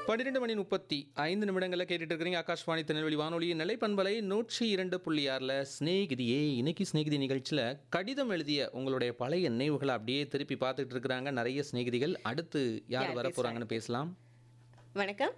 பன்னிரெண்டு மணி முப்பத்தி ஐந்து நிமிடங்களில் கேட்டுட்டு இருக்கிறீங்க ஆகாஷ்வாணி திருநெல்வேலி வானொலியின் நிலைப்பண்பலை நூற்றி இரண்டு புள்ளி ஆறில் ஸ்நேகிதியே இன்னைக்கு ஸ்நேகிதி நிகழ்ச்சியில் கடிதம் எழுதிய உங்களுடைய பழைய நினைவுகளை அப்படியே திருப்பி பார்த்துட்டு இருக்கிறாங்க நிறைய ஸ்நேகிதிகள் அடுத்து யார் யார் வர போறாங்கன்னு பேசலாம் வணக்கம்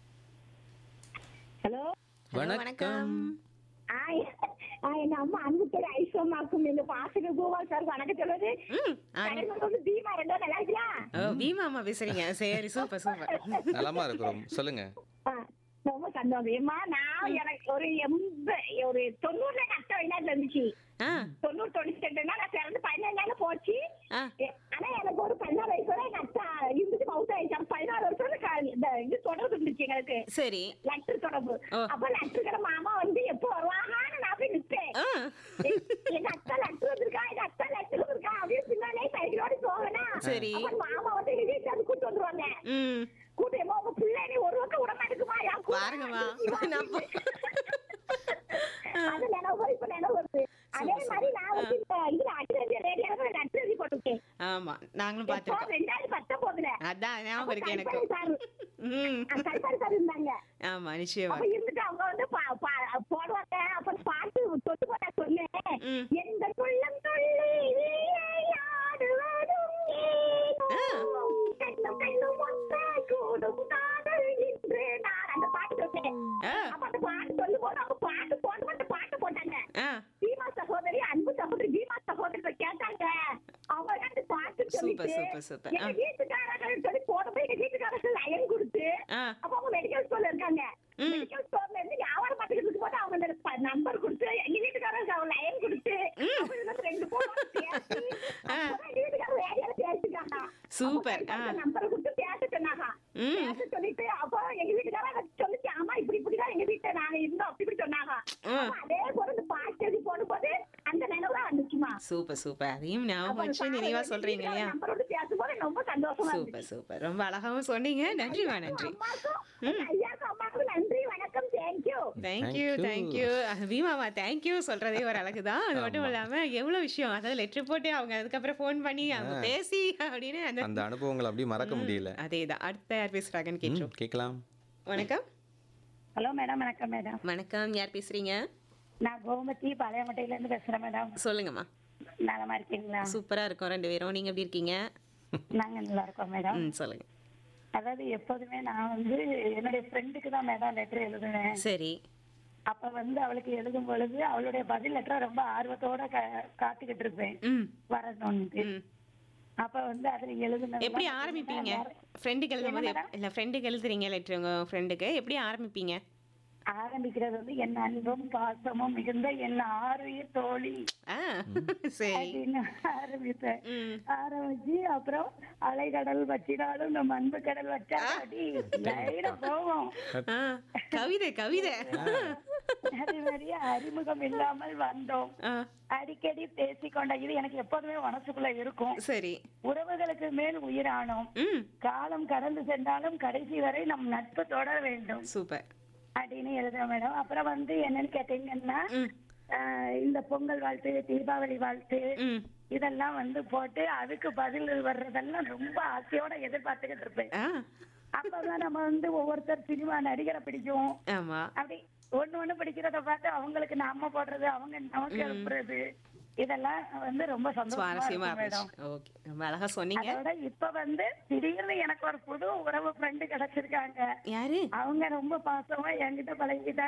ஹலோ Hello, வணக்கம் ஆ ஆ, எங்க அம்மா அன்புத்துறை ஐஸ்வர்மாக்கும் இந்த பாசக கோபால் சார் வணக்கம் சொல்லுது ம் ஆ, கடைசில வந்து தீமா ரெண்டோ நல்லா இருக்கியா ஓ பீமா அம்மா பேசுறீங்க சரி சூப்பர் சூப்பர் நலமா இருக்கிறோம் சொல்லுங்க ஆ, ரொம்ப சந்தோஷம் ஏம்மா நான் எனக்கு ஒரு எண்ப ஒரு தொண்ணூறுல கஷ்ட வெளிநாட்டுல இருந்துச்சு ஆ தொண்ணூறு தொண்ணூத்தி ரெண்டுனா நான் பிறந்து பதினேழு நாள் போச்சு ஆ எ- ஆனா எனக்கு ஒரு பதினாறு வயசு வரை எங்க அத்தா இருந்துட்டு மவுத் ஆயிடுச்சு அப்ப பதினாறு வருஷம் க- இந்த இது தொடர்பு இருந்துச்சு எங்களுக்கு சரி லெட்டர் தொடர்பு ஓ. அப்ப லெட்டர் கடை மாமா வந்து எப்போ வருவாங்கன்னு நான் போய் நிற்பேன் ஆ எங்க அக்கா லெட்டர் வந்திருக்கா எங்க அக்கா லெட்டர் வந்திருக்கா அப்படின்னு பின்னாலே சைக்கிளோட போவேனா சரி. அப்ப மாமா வந்து எங்க வீட்டுல வந்து கூட்டு வந்துருவாங்க ம் கூட்டமா உங்க பிள்ளை நீ ஒரு பக்கம் விட மாட்டேங்குமா என் கூட பாருங்கம்மா. வந்து நான் போ- அது நினைவு வரும், இப்ப நினைவு வருது அதே மாதிரி நான் வந்து இந்த இதுல அடிக்கடி ரேடியோல லெட்டர் எழுதி போட்டுருக்கேன் ஆமா நாங்களும் எப்போ பார்த்திருக்கோம் ரெண்டாயிரத்தி பத்தொன்பதுல அதான் ஞாபகம் இருக்கு எனக்கு கல்பாரி சார் ம் கல்பாரி சார் இருந்தாங்க ஆமா நிச்சயமா அப்ப இருந்துட்டு அவங்க வந்து பா- பா- போடுவாங்க அப்புறம் பாட்டு தொட்டு போட்டா சொல்லு ம். எந்த குள்ளம் துள்ளி விளையாடுவதும் ஏனோ? கண்ணும் கண்ணும் ஒத்த கூடும் காதல் இன்று நான் அந்த பாட்டு சொன்னேன் ஆ. அப்ப அந்த பாட்டு சொல்லும் போது அவங்க பாட்டு போட்டு அந்த பாட்டு போட்டாங்க ஆ பீமா சகோதரி அன்பு சகோதரி பீமா சகோதரி கேட்டாங்க அவங்க அந்த பாட்டு சொல்லிட்டு சூப்பர், சூப்பர். எங்க ஆ. வீட்டுக்காரர்கள் சொல்லி போடும்போது எங்க வீட்டுக்காரர்கள் லயன் கொடுத்து ஆ. அப்ப அவங்க மெடிக்கல் ஸ்டோர்ல இருக்காங்க ம். மெடிக்கல் ஸ்டோர்ல இருந்து வியாபாரம் பார்த்துக்கிட்டு போது அவங்க இந்த நம்பர் கொடுத்து எங்க வீட்டுக்காரருக்கு அவங்க லைன் கொடுத்து அப்ப இதுல இருந்து ரெண்டு போன் பேசி ஆ. அப்பதான் எங்க வீட்டுக்காரர் ரேடியோல பேசிட்டாங்க சூப்பர். ஆ. நம்பர் கொடுத்து பேச சொன்னாங்க ம். பேச சொல்லிட்டு அப்போ எங்க வீட்டுக்காரர் சொல்லிச்சு ஆமா இப்படி இப்படிதான் எங்க வீட்டுல நாங்க இருந்தோம் அப்படி இப்படி சொன்னாங்க ஆ. அப்ப அதே போல இந்த பாட்டு எழுதி போடும்போது அந்த நினைவு தான் வந்துச்சுமா சூப்பர் சூப்பர் அதையும் ஞாபகம் வச்சு நினைவா சொல்றீங்க இல்லையா நம்பரோட பேசும்போது ரொம்ப சந்தோஷமா இருந்துச்சு சூப்பர் சூப்பர் ரொம்ப அழகாவும் சொன்னீங்க நன்றிமா நன்றி அம்மாக்கும் ஐயாக்கும் அம்மாக்கும் நன்றி வணக்கம் thank you thank you Thank you. Thank you பீமாமா தேங்க்யூ சொல்றதே ஒரு அழகு தான் அது மட்டும் இல்லாம எவ்வளவு விஷயம் அதாவது லெட்டர் போட்டு அவங்க அதுக்கப்புறம் ஃபோன் பண்ணி அவங்க பேசி அப்படின்னு அந்த அந்த அனுபவங்களை அப்படியே மறக்க முடியல அதே தான் அடுத்த யார் பேசுறாங்கன்னு ம், கேட்டோம் கேட்கலாம் வணக்கம் ஹலோ மேடம் வணக்கம் மேடம் வணக்கம் யார் பேசுறீங்க நான் கோமதி பழையமட்டையில இருந்து பேசுறேன் மேடம் சொல்லுங்கம்மா நலமா இருக்கீங்களா சூப்பரா இருக்கும் ரெண்டு பேரும் நீங்க எப்படி இருக்கீங்க நாங்க நல்லா இருக்கோம் மேடம் ம் சொல்லுங்க அதாவது எப்போதுமே நான் வந்து என்னுடைய ஃப்ரெண்டுக்கு தான் மேடம் லெட்டர் எழுதுவேன் சரி அப்ப வந்து அவளுக்கு எழுதும் பொழுது அவளுடைய பதில் லெட்டரை ரொம்ப ஆர்வத்தோட கா- காத்துக்கிட்டு இருப்பேன் ம் வரணும்னு ம் அப்ப வந்து அதுல எழுதுன எப்படி ஆரம்பிப்பீங்க ஃப்ரெண்டுக்கு எழுதும் போது எப்- இல்ல ஃப்ரெண்டுக்கு எழுதுறீங்க லெட்டர் உங்க ஃப்ரெண்டுக்கு எப்படி ஆரம்பிப்பீங்க ஆரம்பிக்கிறது வந்து என் அன்பும் பாசமும் மிகுந்த என் ஆறுயிர் தோழி ஆ சரி அப்படின்னு ஆரம்பிப்பேன் ம் ஆரம்பிச்சு அப்புறம் அலைக்கடல் வச்சினாலும் நம்ம அன்பு கடல் வச்சா அடி லைனா போவோம் ஆ கவிதை கவிதை அதே மாதிரி அறிமுகம் இல்லாமல் வந்தோம் ஆ அடிக்கடி பேசிக்கொண்ட இது எனக்கு எப்போதுமே மனசுக்குள்ள இருக்கும் சரி உறவுகளுக்கு மேல் உயிரானோம் ம் காலம் கடந்து சென்றாலும் கடைசி வரை நம் நட்பு தொடர வேண்டும் சூப்பர் அப்படின்னு எழுதுறேன் மேடம் அப்புறம் வந்து என்னன்னு கேட்டீங்கன்னா ம் ஆஹ் இந்த பொங்கல் வாழ்த்து தீபாவளி வாழ்த்து ம் இதெல்லாம் வந்து போட்டு அதுக்கு பதில் வர்றதெல்லாம் ரொம்ப ஆசையோட எதிர்பார்த்துக்கிட்டு இருப்பேன் ஆ அப்பதான் நம்ம வந்து ஒவ்வொருத்தர் சினிமா நடிகரை பிடிக்கும் ஆமா அப்படி ஒண்ணு ஒண்ணு பிடிக்கிறத பார்த்து அவங்களுக்கு நாம போடுறது அவங்க நமக்கு அனுப்புறது இதெல்லாம் வந்து ரொம்ப சந்தோஷமா சுவாரஸ்யமா இருக்கும் மேடம் இருந்துச்சு ஓகே ரொம்ப அழகா சொன்னீங்க அதோட இப்ப வந்து திடீர்னு எனக்கு ஒரு புது உறவு ஃப்ரெண்டு கிடைச்சிருக்காங்க யாரு அவங்க ரொம்ப பாசமா என்கிட்ட பழகிட்டாங்க